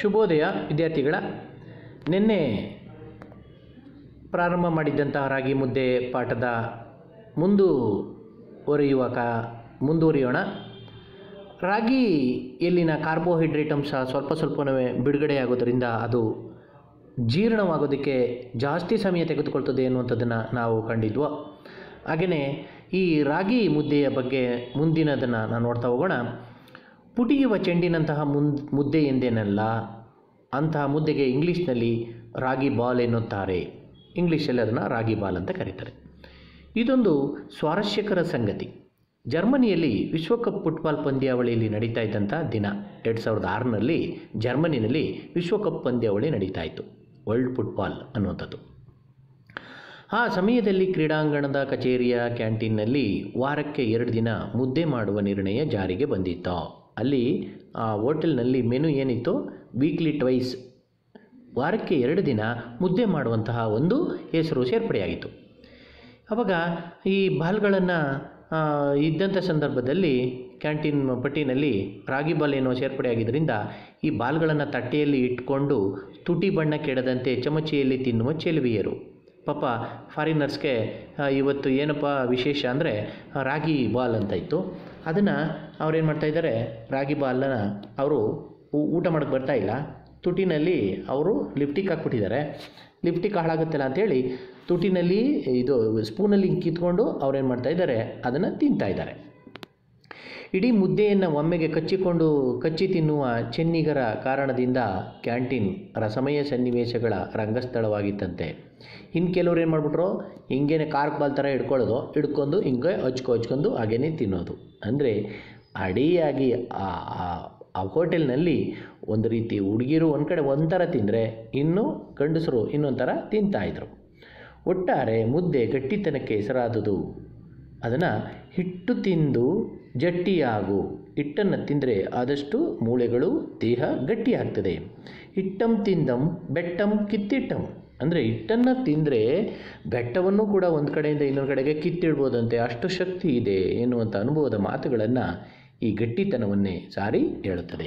ಶುಭೋದಯ ವಿದ್ಯಾರ್ಥಿಗಳ ನಿನ್ನೆ ಪ್ರಾರಂಭ ಮಾಡಿದ್ದಂತಹ ರಾಗಿ ಮುದ್ದೆ ಪಾಠದ ಮುಂದುವರಿಯುವ ಕ ಮುಂದುವರಿಯೋಣ ರಾಗಿಯಲ್ಲಿನ ಕಾರ್ಬೋಹೈಡ್ರೇಟ್ ಅಂಶ ಸ್ವಲ್ಪ ಸ್ವಲ್ಪವೇ ಬಿಡುಗಡೆಯಾಗೋದರಿಂದ ಅದು ಜೀರ್ಣವಾಗೋದಕ್ಕೆ ಜಾಸ್ತಿ ಸಮಯ ತೆಗೆದುಕೊಳ್ತದೆ ಅನ್ನುವಂಥದ್ದನ್ನು ನಾವು ಕಂಡಿದ್ವು ಹಾಗೆಯೇ ಈ ರಾಗಿ ಮುದ್ದೆಯ ಬಗ್ಗೆ ಮುಂದಿನದನ್ನು ನಾವು ನೋಡ್ತಾ ಹೋಗೋಣ ಪುಟಿಯುವ ಚೆಂಡಿನಂತಹ ಮುನ್ ಮುದ್ದೆ ಎಂದೇನಲ್ಲ ಅಂತಹ ಮುದ್ದೆಗೆ ಇಂಗ್ಲೀಷ್ನಲ್ಲಿ ರಾಗಿ ಬಾಲ್ ಎನ್ನುತ್ತಾರೆ ಇಂಗ್ಲೀಷಲ್ಲಿ ಅದನ್ನು ರಾಗಿ ಬಾಲ್ ಅಂತ ಕರೀತಾರೆ ಇದೊಂದು ಸ್ವಾರಸ್ಯಕರ ಸಂಗತಿ ಜರ್ಮನಿಯಲ್ಲಿ ವಿಶ್ವಕಪ್ ಫುಟ್ಬಾಲ್ ಪಂದ್ಯಾವಳಿಯಲ್ಲಿ ನಡೀತಾ ಇದ್ದಂಥ ದಿನ ಎರಡು ಸಾವಿರದ ಆರರಲ್ಲಿ ಜರ್ಮನಿನಲ್ಲಿ ವಿಶ್ವಕಪ್ ಪಂದ್ಯಾವಳಿ ನಡೀತಾ ಇತ್ತು ವರ್ಲ್ಡ್ ಫುಟ್ಬಾಲ್ ಅನ್ನುವಂಥದ್ದು ಆ ಸಮಯದಲ್ಲಿ ಕ್ರೀಡಾಂಗಣದ ಕಚೇರಿಯ ಕ್ಯಾಂಟೀನ್ನಲ್ಲಿ ವಾರಕ್ಕೆ ಎರಡು ದಿನ ಮುದ್ದೆ ಮಾಡುವ ನಿರ್ಣಯ ಜಾರಿಗೆ ಬಂದಿತ್ತು ಅಲ್ಲಿ ಆ ಹೋಟೆಲ್ನಲ್ಲಿ ಮೆನು ಏನಿತ್ತು ವೀಕ್ಲಿ ಟ್ವೈಸ್ ವಾರಕ್ಕೆ ಎರಡು ದಿನ ಮುದ್ದೆ ಮಾಡುವಂತಹ ಒಂದು ಹೆಸರು ಸೇರ್ಪಡೆಯಾಗಿತ್ತು ಆವಾಗ ಈ ಬಾಲ್ಗಳನ್ನು ಇದ್ದಂಥ ಸಂದರ್ಭದಲ್ಲಿ ಕ್ಯಾಂಟೀನ್ ಪಟ್ಟಿನಲ್ಲಿ ರಾಗಿ ಬಾಲ್ ಏನೋ ಸೇರ್ಪಡೆಯಾಗಿದ್ದರಿಂದ ಈ ಬಾಲ್ಗಳನ್ನು ತಟ್ಟೆಯಲ್ಲಿ ಇಟ್ಕೊಂಡು ತುಟಿ ಬಣ್ಣ ಕೆಡದಂತೆ ಚಮಚೆಯಲ್ಲಿ ತಿನ್ನುವ ಚೆಲುವಿಯರು ಪಾಪ ಫಾರಿನರ್ಸ್ಗೆ ಇವತ್ತು ಏನಪ್ಪ ವಿಶೇಷ ಅಂದರೆ ರಾಗಿ ಬಾಲ್ ಅಂತ ಇತ್ತು ಅದನ್ನು ಅವ್ರೇನು ಮಾಡ್ತಾಯಿದ್ದಾರೆ ರಾಗಿ ಬಾಲನ್ನ ಅವರು ಊಟ ಮಾಡೋಕ್ಕೆ ಬರ್ತಾ ಇಲ್ಲ ತುಟಿನಲ್ಲಿ ಅವರು ಲಿಫ್ಟಿಗೆ ಹಾಕ್ಬಿಟ್ಟಿದ್ದಾರೆ ಲಿಫ್ಟಿಗೆ ಹಾಳಾಗುತ್ತಲ್ಲ ಅಂತೇಳಿ ತುಟಿನಲ್ಲಿ ಇದು ಸ್ಪೂನಲ್ಲಿ ಕಿತ್ಕೊಂಡು ಅವ್ರೇನು ಮಾಡ್ತಾಯಿದ್ದಾರೆ ಅದನ್ನು ತಿಂತಾ ಇದ್ದಾರೆ ಇಡೀ ಮುದ್ದೆಯನ್ನು ಒಮ್ಮೆಗೆ ಕಚ್ಚಿಕೊಂಡು ಕಚ್ಚಿ ತಿನ್ನುವ ಚೆನ್ನಿಗರ ಕಾರಣದಿಂದ ಕ್ಯಾಂಟೀನ್ ರಸಮಯ ಸನ್ನಿವೇಶಗಳ ರಂಗಸ್ಥಳವಾಗಿತ್ತಂತೆ ಇನ್ನು ಕೆಲವ್ರು ಏನು ಮಾಡಿಬಿಟ್ರು ಹಿಂಗೇನೆ ಕಾರ್ಕ್ ಬಾಲ್ ಥರ ಹಿಡ್ಕೊಳ್ಳೋದು ಹಿಡ್ಕೊಂಡು ಹಿಂಗೆ ಹಚ್ಕೊ ಹಚ್ಕೊಂಡು ಹಾಗೇನೆ ತಿನ್ನೋದು ಅಂದರೆ ಅಡಿಯಾಗಿ ಆ ಆ ಹೋಟೆಲ್ನಲ್ಲಿ ಒಂದು ರೀತಿ ಹುಡುಗಿರು ಒಂದು ಕಡೆ ಒಂಥರ ತಿಂದರೆ ಇನ್ನು ಗಂಡಸರು ಇನ್ನೊಂಥರ ತಿಂತಾಯಿದ್ರು ಒಟ್ಟಾರೆ ಮುದ್ದೆ ಗಟ್ಟಿತನಕ್ಕೆ ಹೆಸರಾದುದು ಅದನ್ನು ಹಿಟ್ಟು ತಿಂದು ಜಟ್ಟಿಯಾಗು ಹಿಟ್ಟನ್ನು ತಿಂದರೆ ಆದಷ್ಟು ಮೂಳೆಗಳು ದೇಹ ಗಟ್ಟಿಯಾಗ್ತದೆ ಹಿಟ್ಟಂ ತಿಂದಂ ಬೆಟ್ಟಂ ಕಿತ್ತಿಟ್ಟಂ ಅಂದರೆ ಹಿಟ್ಟನ್ನು ತಿಂದರೆ ಬೆಟ್ಟವನ್ನು ಕೂಡ ಒಂದು ಕಡೆಯಿಂದ ಇನ್ನೊಂದು ಕಡೆಗೆ ಕಿತ್ತಿಡ್ಬೋದಂತೆ ಅಷ್ಟು ಶಕ್ತಿ ಇದೆ ಎನ್ನುವಂಥ ಅನುಭವದ ಮಾತುಗಳನ್ನು ಈ ಗಟ್ಟಿತನವನ್ನೇ ಸಾರಿ ಹೇಳುತ್ತದೆ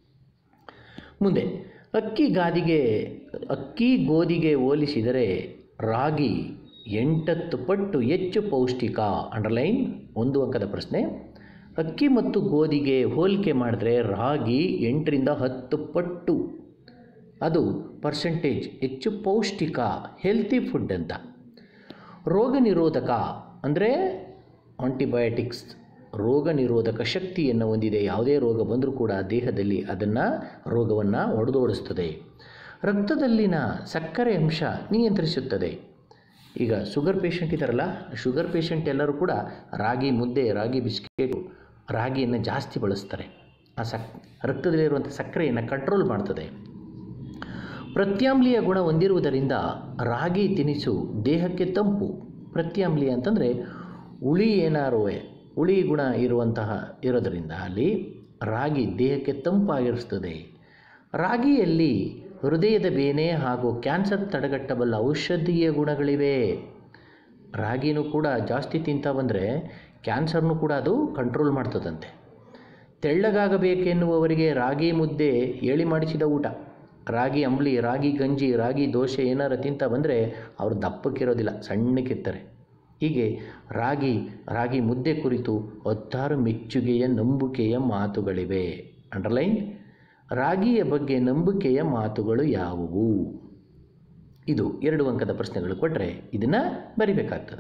ಮುಂದೆ ಅಕ್ಕಿ ಗಾದಿಗೆ ಅಕ್ಕಿ ಗೋಧಿಗೆ ಹೋಲಿಸಿದರೆ ರಾಗಿ ಎಂಟತ್ತು ಪಟ್ಟು ಹೆಚ್ಚು ಪೌಷ್ಟಿಕ ಅಂಡರ್ಲೈನ್ ಒಂದು ಅಂಕದ ಪ್ರಶ್ನೆ ಅಕ್ಕಿ ಮತ್ತು ಗೋಧಿಗೆ ಹೋಲಿಕೆ ಮಾಡಿದ್ರೆ ರಾಗಿ ಎಂಟರಿಂದ ಹತ್ತು ಪಟ್ಟು ಅದು ಪರ್ಸೆಂಟೇಜ್ ಹೆಚ್ಚು ಪೌಷ್ಟಿಕ ಹೆಲ್ತಿ ಫುಡ್ ಅಂತ ರೋಗ ನಿರೋಧಕ ಅಂದರೆ ಆಂಟಿಬಯೋಟಿಕ್ಸ್ ರೋಗ ನಿರೋಧಕ ಶಕ್ತಿಯನ್ನು ಹೊಂದಿದೆ ಯಾವುದೇ ರೋಗ ಬಂದರೂ ಕೂಡ ದೇಹದಲ್ಲಿ ಅದನ್ನು ರೋಗವನ್ನು ಒಡೆದೋಡಿಸ್ತದೆ ರಕ್ತದಲ್ಲಿನ ಸಕ್ಕರೆ ಅಂಶ ನಿಯಂತ್ರಿಸುತ್ತದೆ ಈಗ ಶುಗರ್ ಪೇಷಂಟ್ ಇದ್ದಾರಲ್ಲ ಶುಗರ್ ಪೇಷಂಟ್ ಎಲ್ಲರೂ ಕೂಡ ರಾಗಿ ಮುದ್ದೆ ರಾಗಿ ಬಿಸ್ಕೆಟು ರಾಗಿಯನ್ನು ಜಾಸ್ತಿ ಬಳಸ್ತಾರೆ ಆ ಸಕ್ ರಕ್ತದಲ್ಲಿರುವಂಥ ಸಕ್ಕರೆಯನ್ನು ಕಂಟ್ರೋಲ್ ಮಾಡ್ತದೆ ಪ್ರತ್ಯಾಮ್ಲೀಯ ಗುಣ ಹೊಂದಿರುವುದರಿಂದ ರಾಗಿ ತಿನಿಸು ದೇಹಕ್ಕೆ ತಂಪು ಪ್ರತ್ಯಾಮ್ಲೀಯ ಅಂತಂದರೆ ಹುಳಿ ಏನಾರುವೆ ಹುಳಿ ಗುಣ ಇರುವಂತಹ ಇರೋದರಿಂದ ಅಲ್ಲಿ ರಾಗಿ ದೇಹಕ್ಕೆ ತಂಪಾಗಿರಿಸ್ತದೆ ರಾಗಿಯಲ್ಲಿ ಹೃದಯದ ಬೇನೆ ಹಾಗೂ ಕ್ಯಾನ್ಸರ್ ತಡೆಗಟ್ಟಬಲ್ಲ ಔಷಧೀಯ ಗುಣಗಳಿವೆ ರಾಗಿನೂ ಕೂಡ ಜಾಸ್ತಿ ತಿಂತಾ ಬಂದರೆ ಕ್ಯಾನ್ಸರ್ನು ಕೂಡ ಅದು ಕಂಟ್ರೋಲ್ ಮಾಡ್ತದಂತೆ ತೆಳ್ಳಗಾಗಬೇಕೆನ್ನುವವರಿಗೆ ರಾಗಿ ಮುದ್ದೆ ಏಳಿ ಮಾಡಿಸಿದ ಊಟ ರಾಗಿ ಅಂಬ್ಲಿ ರಾಗಿ ಗಂಜಿ ರಾಗಿ ದೋಸೆ ಏನಾರು ತಿಂತ ಬಂದರೆ ಅವರು ದಪ್ಪಕ್ಕಿರೋದಿಲ್ಲ ಸಣ್ಣಕ್ಕಿರ್ತಾರೆ ಹೀಗೆ ರಾಗಿ ರಾಗಿ ಮುದ್ದೆ ಕುರಿತು ಹತ್ತಾರು ಮೆಚ್ಚುಗೆಯ ನಂಬಿಕೆಯ ಮಾತುಗಳಿವೆ ಅಂಡರ್ಲೈನ್ ರಾಗಿಯ ಬಗ್ಗೆ ನಂಬಿಕೆಯ ಮಾತುಗಳು ಯಾವುವು ಇದು ಎರಡು ಅಂಕದ ಪ್ರಶ್ನೆಗಳು ಕೊಟ್ಟರೆ ಇದನ್ನು ಬರಿಬೇಕಾಗ್ತದೆ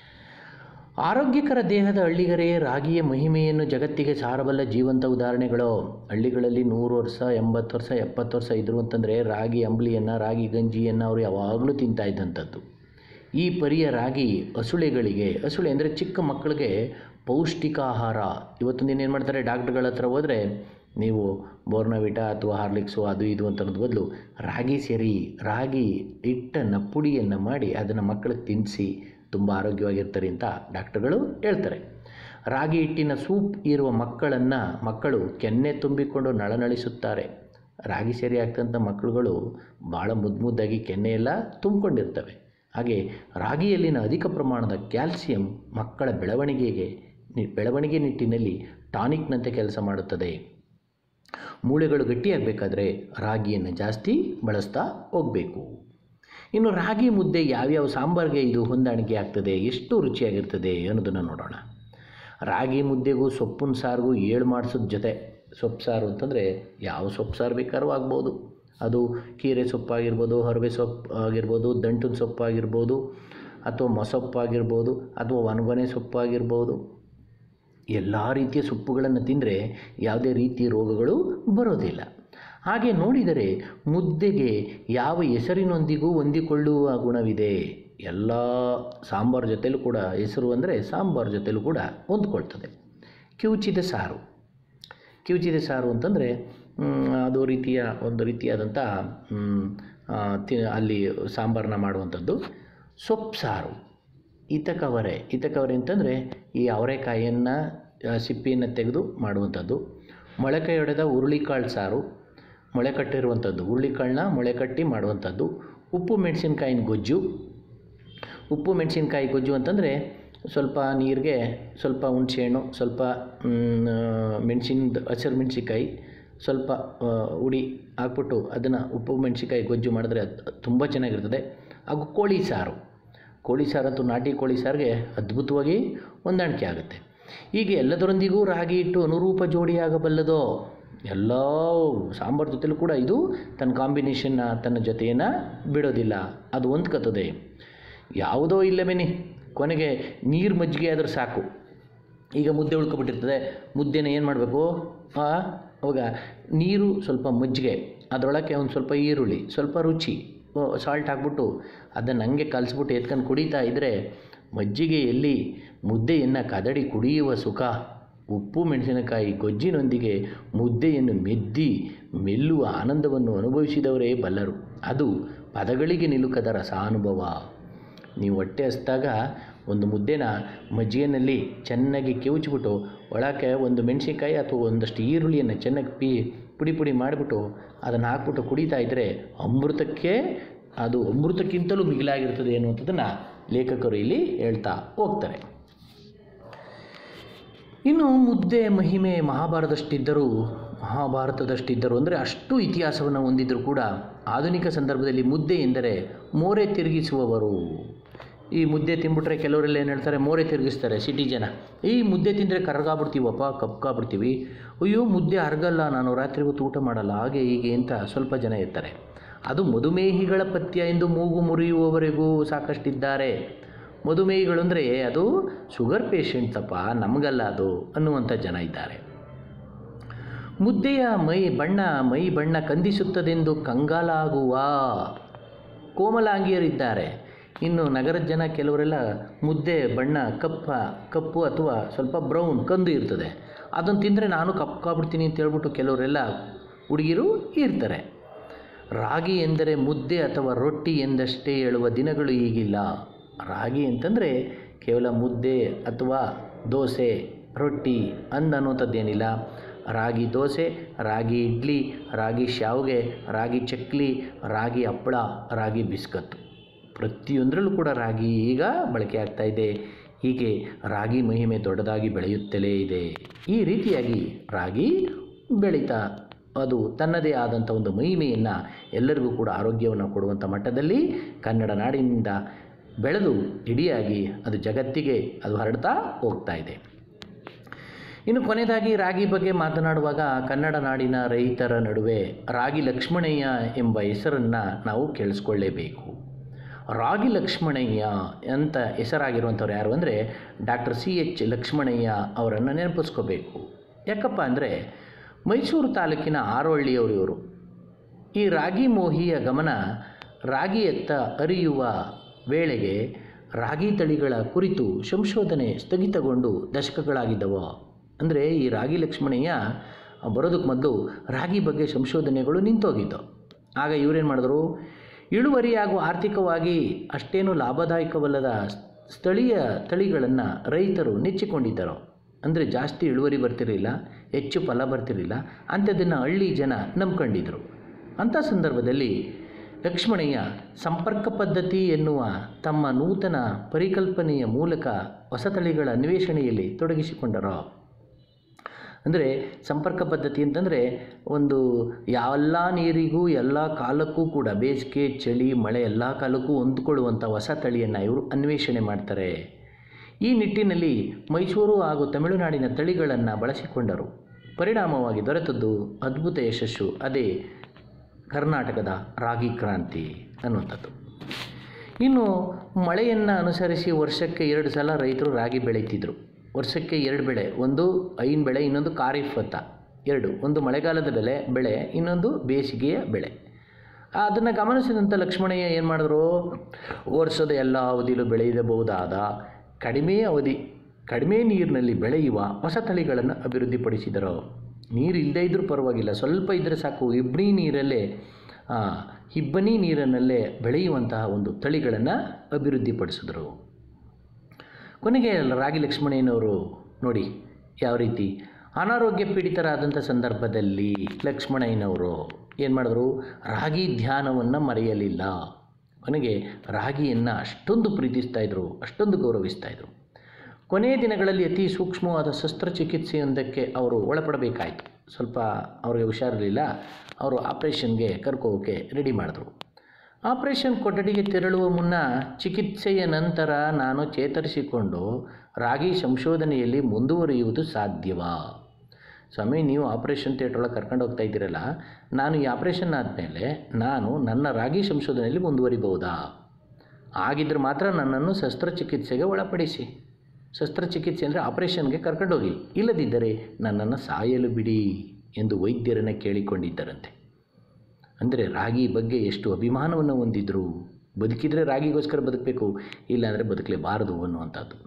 ಆರೋಗ್ಯಕರ ದೇಹದ ಹಳ್ಳಿಗರೇ ರಾಗಿಯ ಮಹಿಮೆಯನ್ನು ಜಗತ್ತಿಗೆ ಸಾರಬಲ್ಲ ಜೀವಂತ ಉದಾಹರಣೆಗಳು ಹಳ್ಳಿಗಳಲ್ಲಿ ನೂರು ವರ್ಷ ಎಂಬತ್ತು ವರ್ಷ ಎಪ್ಪತ್ತು ವರ್ಷ ಇದ್ರು ಅಂತಂದರೆ ರಾಗಿ ಅಂಬ್ಲಿಯನ್ನು ರಾಗಿ ಗಂಜಿಯನ್ನು ಅವರು ಯಾವಾಗಲೂ ತಿಂತಾ ಇದ್ದಂಥದ್ದು ಈ ಪರಿಯ ರಾಗಿ ಹಸುಳೆಗಳಿಗೆ ಹಸುಳೆ ಅಂದರೆ ಚಿಕ್ಕ ಮಕ್ಕಳಿಗೆ ಪೌಷ್ಟಿಕ ಆಹಾರ ಇವತ್ತೊಂದು ದಿನ ಏನು ಮಾಡ್ತಾರೆ ಡಾಕ್ಟ್ರುಗಳ ಹತ್ರ ಹೋದರೆ ನೀವು ಬೋರ್ನವಿಟಾ ಅಥವಾ ಹಾರ್ಲಿಕ್ಸು ಅದು ಇದು ಅಂತನ್ನೋದು ಬದಲು ರಾಗಿ ಸೇರಿ ರಾಗಿ ಹಿಟ್ಟನ್ನು ಪುಡಿಯನ್ನು ಮಾಡಿ ಅದನ್ನು ಮಕ್ಕಳಿಗೆ ತಿನ್ನಿಸಿ ತುಂಬ ಆರೋಗ್ಯವಾಗಿರ್ತಾರೆ ಅಂತ ಡಾಕ್ಟರ್ಗಳು ಹೇಳ್ತಾರೆ ರಾಗಿ ಹಿಟ್ಟಿನ ಸೂಪ್ ಇರುವ ಮಕ್ಕಳನ್ನು ಮಕ್ಕಳು ಕೆನ್ನೆ ತುಂಬಿಕೊಂಡು ನಳನಳಿಸುತ್ತಾರೆ ರಾಗಿ ಸೇರಿ ಆಗ್ತಂಥ ಮಕ್ಕಳುಗಳು ಭಾಳ ಮುದ್ದು ಮುದ್ದಾಗಿ ಕೆನ್ನೆ ಎಲ್ಲ ತುಂಬಿಕೊಂಡಿರ್ತವೆ ಹಾಗೆ ರಾಗಿಯಲ್ಲಿನ ಅಧಿಕ ಪ್ರಮಾಣದ ಕ್ಯಾಲ್ಸಿಯಂ ಮಕ್ಕಳ ಬೆಳವಣಿಗೆಗೆ ನಿ- ಬೆಳವಣಿಗೆ ನಿಟ್ಟಿನಲ್ಲಿ ಟಾನಿಕ್ನಂತೆ ಕೆಲಸ ಮಾಡುತ್ತದೆ ಮೂಳೆಗಳು ಗಟ್ಟಿಯಾಗಬೇಕಾದ್ರೆ ರಾಗಿಯನ್ನು ಜಾಸ್ತಿ ಬಳಸ್ತಾ ಹೋಗಬೇಕು ಇನ್ನು ರಾಗಿ ಮುದ್ದೆ ಯಾವ್ಯಾವ ಸಾಂಬಾರಿಗೆ ಇದು ಹೊಂದಾಣಿಕೆ ಆಗ್ತದೆ ಎಷ್ಟು ರುಚಿಯಾಗಿರ್ತದೆ ಅನ್ನೋದನ್ನು ನೋಡೋಣ ರಾಗಿ ಮುದ್ದೆಗೂ ಸೊಪ್ಪಿನ ಸಾರಿಗೂ ಏಳು ಮಾಡಿಸೋದ್ ಜೊತೆ ಸೊಪ್ಪು ಸಾರು ಅಂತಂದರೆ ಯಾವ ಸೊಪ್ಪು ಸಾರು ಬೇಕಾದ್ರೂ ಆಗ್ಬೋದು ಅದು ಕೀರೆ ಸೊಪ್ಪಾಗಿರ್ಬೋದು ಹರವೆ ಸೊಪ್ಪು ಆಗಿರ್ಬೋದು ದಂಟಿನ ಸೊಪ್ಪಾಗಿರ್ಬೋದು ಅಥವಾ ಮೊಸೊಪ್ಪಾಗಿರ್ಬೋದು ಅಥವಾ ಒಣಗೊನೆ ಸೊಪ್ಪಾಗಿರ್ಬೋದು ಎಲ್ಲ ರೀತಿಯ ಸೊಪ್ಪುಗಳನ್ನು ತಿಂದರೆ ಯಾವುದೇ ರೀತಿಯ ರೋಗಗಳು ಬರೋದಿಲ್ಲ ಹಾಗೆ ನೋಡಿದರೆ ಮುದ್ದೆಗೆ ಯಾವ ಹೆಸರಿನೊಂದಿಗೂ ಹೊಂದಿಕೊಳ್ಳುವ ಗುಣವಿದೆ ಎಲ್ಲ ಸಾಂಬಾರು ಜೊತೆಲೂ ಕೂಡ ಹೆಸರು ಅಂದರೆ ಸಾಂಬಾರು ಜೊತೆಲೂ ಕೂಡ ಹೊಂದ್ಕೊಳ್ತದೆ ಕಿವುಚಿದ ಸಾರು ಕಿವುಚಿದ ಸಾರು ಅಂತಂದರೆ ಅದು ರೀತಿಯ ಒಂದು ರೀತಿಯಾದಂಥ ಮ್, ಆ, ತಿ ಅಲ್ಲಿ ಸಾಂಬಾರನ್ನ ಮಾಡುವಂಥದ್ದು ಸೊಪ್ಪು ಸಾರು ಇತಕವರೆ ಇತಕವರೆ ಅಂತಂದರೆ ಈ ಅವರೆಕಾಯಿಯನ್ನು ಸಿಪ್ಪಿಯನ್ನು ತೆಗೆದು ಮಾಡುವಂಥದ್ದು ಮೊಳಕೆ ಹೊಡೆದ ಹುರುಳಿಕಾಳು ಸಾರು ಮೊಳೆ ಕಟ್ಟಿರುವಂಥದ್ದು ಹುರುಳಿಕಾಳನ್ನ ಮೊಳೆ ಕಟ್ಟಿ ಮಾಡುವಂಥದ್ದು ಉಪ್ಪು ಮೆಣಸಿನ್ಕಾಯಿನ ಗೊಜ್ಜು ಉಪ್ಪು ಮೆಣಸಿನ್ಕಾಯಿ ಗೊಜ್ಜು ಅಂತಂದರೆ ಸ್ವಲ್ಪ ನೀರಿಗೆ ಸ್ವಲ್ಪ ಹುಣಸೆಹಣ್ಣು ಸ್ವಲ್ಪ ಮೆಣಸಿನ ಹಸಿರು ಮೆಣಸಿನ್ಕಾಯಿ ಸ್ವಲ್ಪ ಆ, ಹುಡಿ ಹಾಕ್ಬಿಟ್ಟು ಅದನ್ನು ಉಪ್ಪು ಮೆಣಸಿನ್ಕಾಯಿ ಗೊಜ್ಜು ಮಾಡಿದ್ರೆ ಅದು ತುಂಬ ಚೆನ್ನಾಗಿರ್ತದೆ ಹಾಗೂ ಕೋಳಿ ಸಾರು ಕೋಳಿ ಸಾರು ಅಂತೂ ನಾಟಿ ಕೋಳಿ ಸಾರಿಗೆ ಅದ್ಭುತವಾಗಿ ಹೊಂದಾಣಿಕೆ ಆಗುತ್ತೆ ಹೀಗೆ ಎಲ್ಲದರೊಂದಿಗೂ ರಾಗಿ ಹಿಟ್ಟು ಅನುರೂಪ ಜೋಡಿಯಾಗಬಲ್ಲದೋ ಎಲ್ಲ ಸಾಂಬಾರು ಜೊತೆಲೂ ಕೂಡ ಇದು ತನ್ನ ಕಾಂಬಿನೇಷನ್ನ ತನ್ನ ಜೊತೆಯನ್ನು ಬಿಡೋದಿಲ್ಲ ಅದು ಹೊಂದ್ಕತ್ತದೆ ಯಾವುದೋ ಇಲ್ಲ ಬನ್ನಿ ಕೊನೆಗೆ ನೀರು ಮಜ್ಜಿಗೆ ಆದ್ರೆ ಸಾಕು ಈಗ ಮುದ್ದೆ ಉಳ್ಕೊಬಿಟ್ಟಿರ್ತದೆ ಮುದ್ದೆನ ಏನು ಮಾಡಬೇಕು ಅವಾಗ ನೀರು ಸ್ವಲ್ಪ ಮಜ್ಜಿಗೆ ಅದರೊಳಗೆ ಒಂದು ಸ್ವಲ್ಪ ಈರುಳ್ಳಿ ಸ್ವಲ್ಪ ರುಚಿ ಸಾಲ್ಟ್ ಹಾಕ್ಬಿಟ್ಟು ಅದನ್ನು ಹಂಗೆ ಕಲಿಸ್ಬಿಟ್ಟು ಎತ್ಕೊಂಡು ಕುಡಿತಾ ಇದ್ದರೆ ಮಜ್ಜಿಗೆಯಲ್ಲಿ ಮುದ್ದೆಯನ್ನು ಕದಡಿ ಕುಡಿಯುವ ಸುಖ ಉಪ್ಪು ಮೆಣಸಿನಕಾಯಿ ಗೊಜ್ಜಿನೊಂದಿಗೆ ಮುದ್ದೆಯನ್ನು ಮೆದ್ದಿ ಮೆಲ್ಲುವ ಆನಂದವನ್ನು ಅನುಭವಿಸಿದವರೇ ಬಲ್ಲರು ಅದು ಪದಗಳಿಗೆ ನಿಲುಕದ ರಸಾನುಭವ ನೀವು ಹೊಟ್ಟೆ ಹಸ್ದಾಗ ಒಂದು ಮುದ್ದೆನ ಮಜ್ಜಿಗೆನಲ್ಲಿ ಚೆನ್ನಾಗಿ ಕಿವುಚ್ಬಿಟ್ಟು ಒಳಕ್ಕೆ ಒಂದು ಮೆಣಸಿನ್ಕಾಯಿ ಅಥವಾ ಒಂದಷ್ಟು ಈರುಳ್ಳಿಯನ್ನು ಚೆನ್ನಾಗಿ ಪಿ ಪುಡಿ ಪುಡಿ ಮಾಡಿಬಿಟ್ಟು ಅದನ್ನು ಹಾಕ್ಬಿಟ್ಟು ಕುಡಿತಾ ಇದ್ದರೆ ಅಮೃತಕ್ಕೆ ಅದು ಅಮೃತಕ್ಕಿಂತಲೂ ಮಿಗಿಲಾಗಿರ್ತದೆ ಅನ್ನುವಂಥದ್ದನ್ನು ಲೇಖಕರು ಇಲ್ಲಿ ಹೇಳ್ತಾ ಹೋಗ್ತಾರೆ ಇನ್ನು ಮುದ್ದೆ ಮಹಿಮೆ ಮಹಾಭಾರತದಷ್ಟಿದ್ದರೂ ಮಹಾಭಾರತದಷ್ಟಿದ್ದರು ಅಂದರೆ ಅಷ್ಟು ಇತಿಹಾಸವನ್ನು ಹೊಂದಿದ್ದರೂ ಕೂಡ ಆಧುನಿಕ ಸಂದರ್ಭದಲ್ಲಿ ಮುದ್ದೆ ಎಂದರೆ ಮೋರೆ ತಿರುಗಿಸುವವರು ಈ ಮುದ್ದೆ ತಿಂದ್ಬಿಟ್ರೆ ಕೆಲವರೆಲ್ಲ ಏನು ಹೇಳ್ತಾರೆ ಮೋರೆ ತಿರುಗಿಸ್ತಾರೆ ಸಿಟಿ ಜನ ಈ ಮುದ್ದೆ ತಿಂದರೆ ಕರ್ಗಾಗ್ಬಿಡ್ತೀವಪ್ಪ ಕಪ್ಕಾಗ್ಬಿಡ್ತೀವಿ ಅಯ್ಯೋ ಮುದ್ದೆ ಅರ್ಗಲ್ಲ ನಾನು ರಾತ್ರಿ ಹೊತ್ತು ಊಟ ಮಾಡಲ್ಲ ಹಾಗೆ ಹೀಗೆ ಅಂತ ಸ್ವಲ್ಪ ಜನ ಇರ್ತಾರೆ ಅದು ಮಧುಮೇಹಿಗಳ ಪಥ್ಯ ಎಂದು ಮೂಗು ಮುರಿಯುವವರೆಗೂ ಸಾಕಷ್ಟಿದ್ದಾರೆ ಮಧುಮೇಹಿಗಳು ಅಂದರೆ ಅದು ಶುಗರ್ ಪೇಷಂಟ್ಸಪ್ಪ ನಮಗಲ್ಲ ಅದು ಅನ್ನುವಂಥ ಜನ ಇದ್ದಾರೆ ಮುದ್ದೆಯ ಮೈ ಬಣ್ಣ ಮೈ ಬಣ್ಣ ಕಂದಿಸುತ್ತದೆಂದು ಕಂಗಾಲಾಗುವ ಕೋಮಲಾಂಗಿಯರಿದ್ದಾರೆ ಇನ್ನು ನಗರದ ಜನ ಕೆಲವರೆಲ್ಲ ಮುದ್ದೆ ಬಣ್ಣ ಕಪ್ಪ ಕಪ್ಪು ಅಥವಾ ಸ್ವಲ್ಪ ಬ್ರೌನ್ ಕಂದು ಇರ್ತದೆ ಅದನ್ನು ತಿಂದರೆ ನಾನು ಕಪ್ಕಾಗ್ಬಿಡ್ತೀನಿ ಅಂತ ಹೇಳ್ಬಿಟ್ಟು ಕೆಲವರೆಲ್ಲ ಹುಡುಗಿರು ಇರ್ತಾರೆ ರಾಗಿ ಎಂದರೆ ಮುದ್ದೆ ಅಥವಾ ರೊಟ್ಟಿ ಎಂದಷ್ಟೇ ಹೇಳುವ ದಿನಗಳು ಈಗಿಲ್ಲ ರಾಗಿ ಅಂತಂದರೆ ಕೇವಲ ಮುದ್ದೆ ಅಥವಾ ದೋಸೆ ರೊಟ್ಟಿ ಅಂದ ಅನ್ನೋಂಥದ್ದೇನಿಲ್ಲ ರಾಗಿ ದೋಸೆ ರಾಗಿ ಇಡ್ಲಿ ರಾಗಿ ಶಾವಿಗೆ ರಾಗಿ ಚಕ್ಲಿ ರಾಗಿ ಹಪ್ಪಳ ರಾಗಿ ಬಿಸ್ಕತ್ತು ಪ್ರತಿಯೊಂದರಲ್ಲೂ ಕೂಡ ರಾಗಿ ಈಗ ಬಳಕೆ ಆಗ್ತಾ ಇದೆ ಹೀಗೆ ರಾಗಿ ಮಹಿಮೆ ದೊಡ್ಡದಾಗಿ ಬೆಳೆಯುತ್ತಲೇ ಇದೆ ಈ ರೀತಿಯಾಗಿ ರಾಗಿ ಬೆಳೀತಾ ಅದು ತನ್ನದೇ ಆದಂಥ ಒಂದು ಮಹಿಮೆಯನ್ನು ಎಲ್ಲರಿಗೂ ಕೂಡ ಆರೋಗ್ಯವನ್ನು ಕೊಡುವಂಥ ಮಟ್ಟದಲ್ಲಿ ಕನ್ನಡ ನಾಡಿನಿಂದ ಬೆಳೆದು ಇಡಿಯಾಗಿ ಅದು ಜಗತ್ತಿಗೆ ಅದು ಹರಡ್ತಾ ಹೋಗ್ತಾ ಇದೆ ಇನ್ನು ಕೊನೆಯದಾಗಿ ರಾಗಿ ಬಗ್ಗೆ ಮಾತನಾಡುವಾಗ ಕನ್ನಡ ನಾಡಿನ ರೈತರ ನಡುವೆ ರಾಗಿ ಲಕ್ಷ್ಮಣಯ್ಯ ಎಂಬ ಹೆಸರನ್ನು ನಾವು ಕೇಳಿಸ್ಕೊಳ್ಳೇಬೇಕು ರಾಗಿ ಲಕ್ಷ್ಮಣಯ್ಯ ಅಂತ ಹೆಸರಾಗಿರುವಂಥವ್ರು ಯಾರು ಅಂದರೆ ಡಾಕ್ಟರ್ ಸಿ ಎಚ್ ಲಕ್ಷ್ಮಣಯ್ಯ ಅವರನ್ನು ನೆನಪಿಸ್ಕೋಬೇಕು ಯಾಕಪ್ಪ ಅಂದರೆ ಮೈಸೂರು ತಾಲೂಕಿನ ಆರೋಹಳ್ಳಿಯವರು ಇವರು ಈ ರಾಗಿ ಮೋಹಿಯ ಗಮನ ರಾಗಿಯತ್ತ ಅರಿಯುವ ವೇಳೆಗೆ ರಾಗಿ ತಳಿಗಳ ಕುರಿತು ಸಂಶೋಧನೆ ಸ್ಥಗಿತಗೊಂಡು ದಶಕಗಳಾಗಿದ್ದವು ಅಂದರೆ ಈ ರಾಗಿ ಲಕ್ಷ್ಮಣಯ್ಯ ಬರೋದಕ್ಕೆ ಮೊದಲು ರಾಗಿ ಬಗ್ಗೆ ಸಂಶೋಧನೆಗಳು ನಿಂತೋಗಿದ್ದವು ಆಗ ಇವರೇನು ಮಾಡಿದ್ರು ಇಳುವರಿ ಹಾಗೂ ಆರ್ಥಿಕವಾಗಿ ಅಷ್ಟೇನು ಲಾಭದಾಯಕವಲ್ಲದ ಸ್ಥಳೀಯ ತಳಿಗಳನ್ನು ರೈತರು ನೆಚ್ಚಿಕೊಂಡಿದ್ದರು ಅಂದರೆ ಜಾಸ್ತಿ ಇಳುವರಿ ಬರ್ತಿರಲಿಲ್ಲ ಹೆಚ್ಚು ಫಲ ಬರ್ತಿರಲಿಲ್ಲ ಅಂಥದ್ದನ್ನು ಹಳ್ಳಿ ಜನ ನಂಬ್ಕೊಂಡಿದ್ರು ಅಂಥ ಸಂದರ್ಭದಲ್ಲಿ ಲಕ್ಷ್ಮಣಯ್ಯ ಸಂಪರ್ಕ ಪದ್ಧತಿ ಎನ್ನುವ ತಮ್ಮ ನೂತನ ಪರಿಕಲ್ಪನೆಯ ಮೂಲಕ ಹೊಸ ತಳಿಗಳ ಅನ್ವೇಷಣೆಯಲ್ಲಿ ತೊಡಗಿಸಿಕೊಂಡರು ಅಂದರೆ ಸಂಪರ್ಕ ಪದ್ಧತಿ ಅಂತಂದರೆ ಒಂದು ಎಲ್ಲ ನೀರಿಗೂ ಎಲ್ಲ ಕಾಲಕ್ಕೂ ಕೂಡ ಬೇಸಿಗೆ ಚಳಿ ಮಳೆ ಎಲ್ಲ ಕಾಲಕ್ಕೂ ಹೊಂದ್ಕೊಳ್ಳುವಂಥ ಹೊಸ ತಳಿಯನ್ನು ಇವರು ಅನ್ವೇಷಣೆ ಮಾಡ್ತಾರೆ ಈ ನಿಟ್ಟಿನಲ್ಲಿ ಮೈಸೂರು ಹಾಗೂ ತಮಿಳುನಾಡಿನ ತಳಿಗಳನ್ನು ಬಳಸಿಕೊಂಡರು ಪರಿಣಾಮವಾಗಿ ದೊರೆತದ್ದು ಅದ್ಭುತ ಯಶಸ್ಸು ಅದೇ ಕರ್ನಾಟಕದ ರಾಗಿ ಕ್ರಾಂತಿ ಅನ್ನುವಂಥದ್ದು ಇನ್ನು ಮಳೆಯನ್ನು ಅನುಸರಿಸಿ ವರ್ಷಕ್ಕೆ ಎರಡು ಸಲ ರೈತರು ರಾಗಿ ಬೆಳೀತಿದ್ರು ವರ್ಷಕ್ಕೆ ಎರಡು ಬೆಳೆ ಒಂದು ಐನ್ ಬೆಳೆ ಇನ್ನೊಂದು ಖಾರಿಫ್ ಭತ್ತ ಎರಡು ಒಂದು ಮಳೆಗಾಲದ ಬೆಳೆ ಬೆಳೆ ಇನ್ನೊಂದು ಬೇಸಿಗೆಯ ಬೆಳೆ ಅದನ್ನು ಗಮನಿಸಿದಂಥ ಲಕ್ಷ್ಮಣಯ್ಯ ಏನು ಮಾಡಿದ್ರು ವರ್ಷದ ಎಲ್ಲ ಅವಧಿಯಲ್ಲೂ ಬೆಳೆಯಬಹುದಾದ ಕಡಿಮೆ ಅವಧಿ ಕಡಿಮೆ ನೀರಿನಲ್ಲಿ ಬೆಳೆಯುವ ಹೊಸ ತಳಿಗಳನ್ನು ಅಭಿವೃದ್ಧಿಪಡಿಸಿದರು ನೀರು ಇಲ್ಲದೇ ಇದ್ದರೂ ಪರವಾಗಿಲ್ಲ ಸ್ವಲ್ಪ ಇದ್ದರೆ ಸಾಕು ಇಬ್ಬನಿ ನೀರಲ್ಲೇ ಆ, ಇಬ್ಬನಿ ನೀರಿನಲ್ಲೇ ಬೆಳೆಯುವಂತಹ ಒಂದು ತಳಿಗಳನ್ನು ಅಭಿವೃದ್ಧಿಪಡಿಸಿದ್ರು ಕೊನೆಗೆ ರಾಗಿ ಲಕ್ಷ್ಮಣಯ್ಯನವರು ನೋಡಿ ಯಾವ ರೀತಿ ಅನಾರೋಗ್ಯ ಪೀಡಿತರಾದಂಥ ಸಂದರ್ಭದಲ್ಲಿ ಲಕ್ಷ್ಮಣಯ್ಯನವರು ಏನು ಮಾಡಿದ್ರು ರಾಗಿ ಧ್ಯಾನವನ್ನು ಮರೆಯಲಿಲ್ಲ ಕೊನೆಗೆ ರಾಗಿಯನ್ನು ಅಷ್ಟೊಂದು ಪ್ರೀತಿಸ್ತಾ ಇದ್ರು ಅಷ್ಟೊಂದು ಗೌರವಿಸ್ತಾ ಇದ್ರು ಕೊನೆಯ ದಿನಗಳಲ್ಲಿ ಅತಿ ಸೂಕ್ಷ್ಮವಾದ ಶಸ್ತ್ರಚಿಕಿತ್ಸೆಯೊಂದಕ್ಕೆ ಅವರು ಒಳಪಡಬೇಕಾಯಿತು ಸ್ವಲ್ಪ ಅವ್ರಿಗೆ ಹುಷಾರಿರಲಿಲ್ಲ ಅವರು ಆಪ್ರೇಷನ್ಗೆ ಕರ್ಕೋಕೆ ರೆಡಿ ಮಾಡಿದ್ರು ಆಪರೇಷನ್ ಕೊಠಡಿಗೆ ತೆರಳುವ ಮುನ್ನ ಚಿಕಿತ್ಸೆಯ ನಂತರ ನಾನು ಚೇತರಿಸಿಕೊಂಡು ರಾಗಿ ಸಂಶೋಧನೆಯಲ್ಲಿ ಮುಂದುವರಿಯುವುದು ಸಾಧ್ಯವಾ ಸ್ವಾಮಿ ನೀವು ಆಪರೇಷನ್ ಥಿಯೇಟ್ರ್ ಒಳಗೆ ಕರ್ಕೊಂಡು ಹೋಗ್ತಾ ಇದ್ದೀರಲ್ಲ ನಾನು ಈ ಆಪರೇಷನ್ ಆದಮೇಲೆ ನಾನು ನನ್ನ ರಾಗಿ ಸಂಶೋಧನೆಯಲ್ಲಿ ಮುಂದುವರಿಬಹುದಾ ಆಗಿದ್ರೆ ಮಾತ್ರ ನನ್ನನ್ನು ಶಸ್ತ್ರಚಿಕಿತ್ಸೆಗೆ ಒಳಪಡಿಸಿ ಶಸ್ತ್ರಚಿಕಿತ್ಸೆ ಅಂದರೆ ಆಪರೇಷನ್ಗೆ ಕರ್ಕೊಂಡೋಗಿ ಇಲ್ಲದಿದ್ದರೆ ನನ್ನನ್ನು ಸಾಯಲು ಬಿಡಿ ಎಂದು ವೈದ್ಯರನ್ನು ಕೇಳಿಕೊಂಡಿದ್ದರಂತೆ ಅಂದರೆ ರಾಗಿ ಬಗ್ಗೆ ಎಷ್ಟು ಅಭಿಮಾನವನ್ನು ಹೊಂದಿದ್ರು ಬದುಕಿದರೆ ರಾಗಿಗೋಸ್ಕರ ಬದುಕಬೇಕು ಇಲ್ಲಾಂದರೆ ಬದುಕಲೇಬಾರದು ಅನ್ನುವಂಥದ್ದು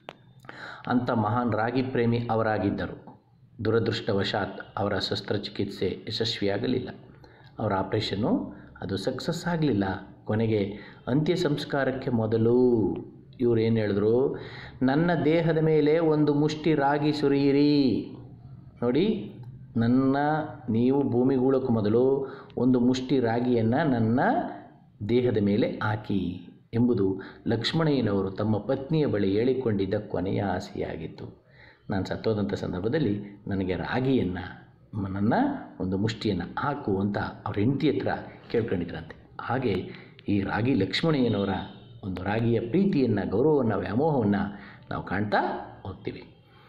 ಅಂಥ ಮಹಾನ್ ರಾಗಿ ಪ್ರೇಮಿ ಅವರಾಗಿದ್ದರು ದುರದೃಷ್ಟವಶಾತ್ ಅವರ ಶಸ್ತ್ರಚಿಕಿತ್ಸೆ ಯಶಸ್ವಿಯಾಗಲಿಲ್ಲ ಅವರ ಆಪರೇಷನ್ನು ಅದು ಸಕ್ಸಸ್ ಆಗಲಿಲ್ಲ ಕೊನೆಗೆ ಅಂತ್ಯ ಸಂಸ್ಕಾರಕ್ಕೆ ಮೊದಲು ಇವ್ರು ಏನು ಹೇಳಿದ್ರು ನನ್ನ ದೇಹದ ಮೇಲೆ ಒಂದು ಮುಷ್ಟಿ ರಾಗಿ ಸುರಿಯಿರಿ ನೋಡಿ ನನ್ನ ನೀವು ಭೂಮಿಗೂಳಕ್ಕೂ ಮೊದಲು ಒಂದು ಮುಷ್ಟಿ ರಾಗಿಯನ್ನು ನನ್ನ ದೇಹದ ಮೇಲೆ ಹಾಕಿ ಎಂಬುದು ಲಕ್ಷ್ಮಣಯ್ಯನವರು ತಮ್ಮ ಪತ್ನಿಯ ಬಳಿ ಹೇಳಿಕೊಂಡಿದ್ದ ಕೊನೆಯ ಆಸೆಯಾಗಿತ್ತು ನಾನು ಸತ್ತೋದಂಥ ಸಂದರ್ಭದಲ್ಲಿ ನನಗೆ ರಾಗಿಯನ್ನು ನನ್ನ ಒಂದು ಮುಷ್ಟಿಯನ್ನು ಹಾಕು ಅಂತ ಅವ್ರ ಹೆಂಡತಿ ಹತ್ರ ಕೇಳ್ಕೊಂಡಿದ್ರಂತೆ ಹಾಗೆ ಈ ರಾಗಿ ಲಕ್ಷ್ಮಣಯ್ಯನವರ ಒಂದು ರಾಗಿಯ ಪ್ರೀತಿಯನ್ನು ಗೌರವವನ್ನು ವ್ಯಾಮೋಹವನ್ನು ನಾವು ಕಾಣ್ತಾ ಹೋಗ್ತೀವಿ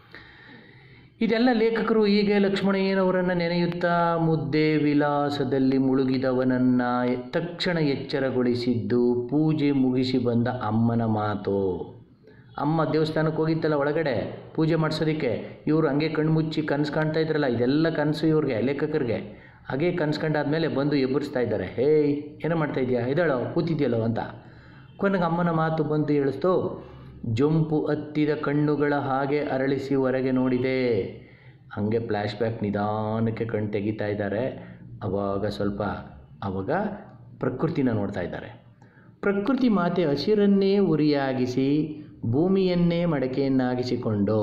ಇದೆಲ್ಲ ಲೇಖಕರು ಹೀಗೆ ಲಕ್ಷ್ಮಣಯ್ಯನವರನ್ನು ನೆನೆಯುತ್ತಾ ಮುದ್ದೆ ವಿಲಾಸದಲ್ಲಿ ಮುಳುಗಿದವನನ್ನು ತಕ್ಷಣ ಎಚ್ಚರಗೊಳಿಸಿದ್ದು ಪೂಜೆ ಮುಗಿಸಿ ಬಂದ ಅಮ್ಮನ ಮಾತು ಅಮ್ಮ ದೇವಸ್ಥಾನಕ್ಕೆ ಹೋಗಿತ್ತಲ್ಲ ಒಳಗಡೆ ಪೂಜೆ ಮಾಡಿಸೋದಕ್ಕೆ ಇವರು ಹಂಗೆ ಕಣ್ಮುಚ್ಚಿ ಕನಸು ಕಾಣ್ತಾ ಇದ್ರಲ್ಲ ಇದೆಲ್ಲ ಕನಸು ಇವ್ರಿಗೆ ಲೇಖಕರಿಗೆ ಹಾಗೆ ಕನಸು ಕಂಡಾದ್ಮೇಲೆ ಬಂದು ಎಬ್ಬರಿಸ್ತಾ ಇದ್ದಾರೆ ಹೇಯ್ ಏನೋ ಮಾಡ್ತಾ ಇದೆಯಾ ಇದ್ದಾಳೋ ಕೂತಿದ್ಯಲ್ಲೋ ಅಂತ ಕೊನೆಗೆ ಅಮ್ಮನ ಮಾತು ಬಂತು ಹೇಳಿಸ್ತು ಜೊಂಪು ಹತ್ತಿದ ಕಣ್ಣುಗಳ ಹಾಗೆ ಅರಳಿಸಿ ಹೊರಗೆ ನೋಡಿದೆ ಹಾಗೆ ಫ್ಲ್ಯಾಶ್ ಬ್ಯಾಕ್ ನಿಧಾನಕ್ಕೆ ಕಣ್ಣು ತೆಗಿತಾ ಇದ್ದಾರೆ ಅವಾಗ ಸ್ವಲ್ಪ ಅವಾಗ ಪ್ರಕೃತಿನ ನೋಡ್ತಾ ಇದ್ದಾರೆ ಪ್ರಕೃತಿ ಮಾತೆ ಹಸಿರನ್ನೇ ಉರಿಯಾಗಿಸಿ ಭೂಮಿಯನ್ನೇ ಮಡಕೆಯನ್ನಾಗಿಸಿಕೊಂಡು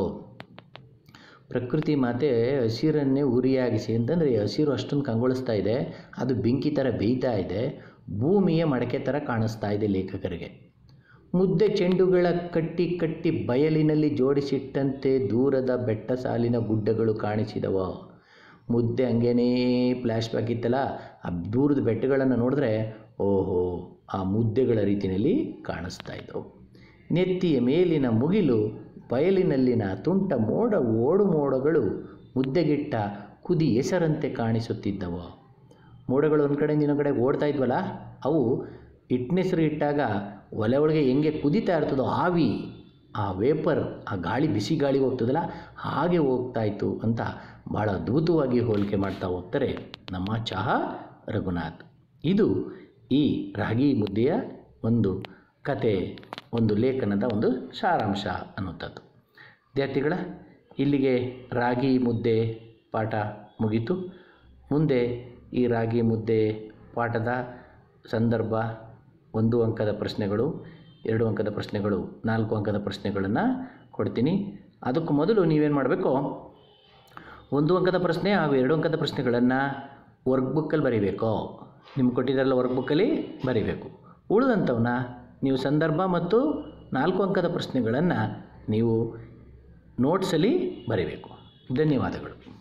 ಪ್ರಕೃತಿ ಮಾತೆ ಹಸಿರನ್ನೇ ಉರಿಯಾಗಿಸಿ ಅಂತಂದರೆ ಹಸಿರು ಅಷ್ಟೊಂದು ಕಂಗೊಳಿಸ್ತಾ ಇದೆ ಅದು ಬೆಂಕಿ ಥರ ಬೇಯ್ತಾ ಇದೆ ಭೂಮಿಯ ಮಡಕೆ ಥರ ಕಾಣಿಸ್ತಾ ಇದೆ ಲೇಖಕರಿಗೆ ಮುದ್ದೆ ಚೆಂಡುಗಳ ಕಟ್ಟಿ ಕಟ್ಟಿ ಬಯಲಿನಲ್ಲಿ ಜೋಡಿಸಿಟ್ಟಂತೆ ದೂರದ ಬೆಟ್ಟ ಸಾಲಿನ ಗುಡ್ಡಗಳು ಕಾಣಿಸಿದವ ಮುದ್ದೆ ಹಂಗೇನೇ ಫ್ಲ್ಯಾಶ್ ಬ್ಯಾಕ್ ಇತ್ತಲ್ಲ ಆ ದೂರದ ಬೆಟ್ಟಗಳನ್ನು ನೋಡಿದ್ರೆ ಓಹೋ ಆ ಮುದ್ದೆಗಳ ರೀತಿಯಲ್ಲಿ ಕಾಣಿಸ್ತಾ ಇದ್ದವು ನೆತ್ತಿಯ ಮೇಲಿನ ಮುಗಿಲು ಬಯಲಿನಲ್ಲಿನ ತುಂಟ ಮೋಡ ಓಡು ಮೋಡಗಳು ಮುದ್ದೆಗಿಟ್ಟ ಕುದಿ ಹೆಸರಂತೆ ಕಾಣಿಸುತ್ತಿದ್ದವು ಮೋಡಗಳು ಒಂದು ಕಡೆಯಿಂದ ಇನ್ನೊಂದು ಕಡೆ ಓಡ್ತಾ ಇದ್ವಲ್ಲ ಅವು ಹಿಟ್ಟಿನೆಸರು ಇಟ್ಟಾಗ ಒಲೆ ಒಳಗೆ ಹೆಂಗೆ ಕುದೀತಾ ಇರ್ತದೋ ಆವಿ ಆ ವೇಪರ್ ಆ ಗಾಳಿ ಬಿಸಿ ಗಾಳಿ ಹೋಗ್ತದಲ್ಲ ಹಾಗೆ ಹೋಗ್ತಾ ಇತ್ತು ಅಂತ ಭಾಳ ಅದ್ಭುತವಾಗಿ ಹೋಲಿಕೆ ಮಾಡ್ತಾ ಹೋಗ್ತಾರೆ ನಮ್ಮ ಚಹಾ ರಘುನಾಥ್ ಇದು ಈ ರಾಗಿ ಮುದ್ದೆಯ ಒಂದು ಕತೆ ಒಂದು ಲೇಖನದ ಒಂದು ಸಾರಾಂಶ ಅನ್ನುವಂಥದ್ದು ವಿದ್ಯಾರ್ಥಿಗಳ ಇಲ್ಲಿಗೆ ರಾಗಿ ಮುದ್ದೆ ಪಾಠ ಮುಗೀತು ಮುಂದೆ ಈ ರಾಗಿ ಮುದ್ದೆ ಪಾಠದ ಸಂದರ್ಭ ಒಂದು ಅಂಕದ ಪ್ರಶ್ನೆಗಳು ಎರಡು ಅಂಕದ ಪ್ರಶ್ನೆಗಳು ನಾಲ್ಕು ಅಂಕದ ಪ್ರಶ್ನೆಗಳನ್ನು ಕೊಡ್ತೀನಿ ಅದಕ್ಕೂ ಮೊದಲು ನೀವೇನು ಮಾಡಬೇಕು ಒಂದು ಅಂಕದ ಪ್ರಶ್ನೆ ಹಾಗೂ ಎರಡು ಅಂಕದ ಪ್ರಶ್ನೆಗಳನ್ನು ವರ್ಕ್ ಬುಕ್ಕಲ್ಲಿ ಬರೀಬೇಕು ನಿಮ್ಗೆ ಕೊಟ್ಟಿದ್ದಾರಲ್ಲ ವರ್ಕ್ ಬುಕ್ಕಲ್ಲಿ ಬರೀಬೇಕು ಉಳಿದಂಥವನ್ನ ನೀವು ಸಂದರ್ಭ ಮತ್ತು ನಾಲ್ಕು ಅಂಕದ ಪ್ರಶ್ನೆಗಳನ್ನು ನೀವು ನೋಟ್ಸಲ್ಲಿ ಬರೀಬೇಕು ಧನ್ಯವಾದಗಳು